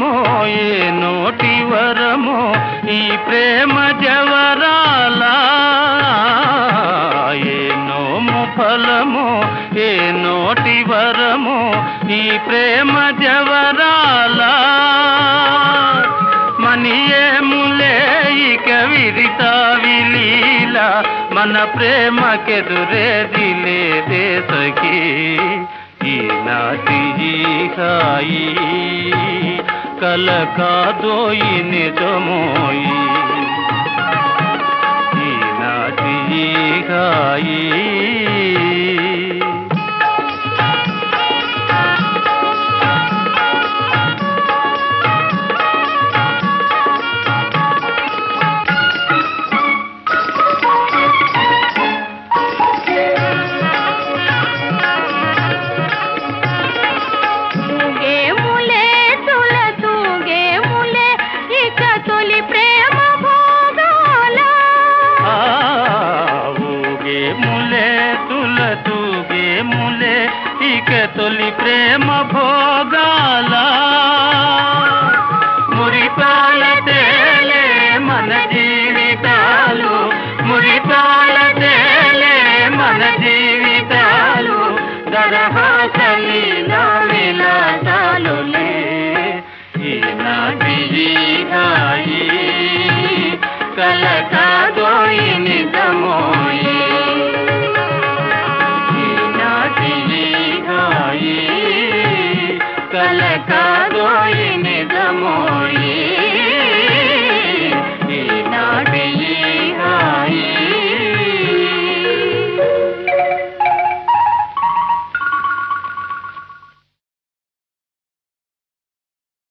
ఫలమో ఏ నోటి వరమో ఈ ప్రేమ జవరాల ఏ నోము ఫలమో ఏ నోటి వరమో ఈ ప్రేమ జవరాల మనియేములే ఇక విరిత విలీల మన ప్రేమకెదురేది లేదే సఖీ ఈనాటి ఈ హాయి కల కాదోయి నిజమోయి ఈనాటి ఈ హాయి తూగేములే తుల తూగేములే ఇక తొలి ప్రేమ భోగాల ఆ, ఊగే ములే తుల తూగే ములే ఇక తొలి ప్రేమ భోగాల మురిపాల తేలే మన జీవితాలు మురిపాల తేలే మన జీవితాలు దరహాసలీల విలాసాలులే ఈనాటి ఈ హాయి కలకాదోయి నిజమోయి ఈనాటి ఈ హాయి కలకాదో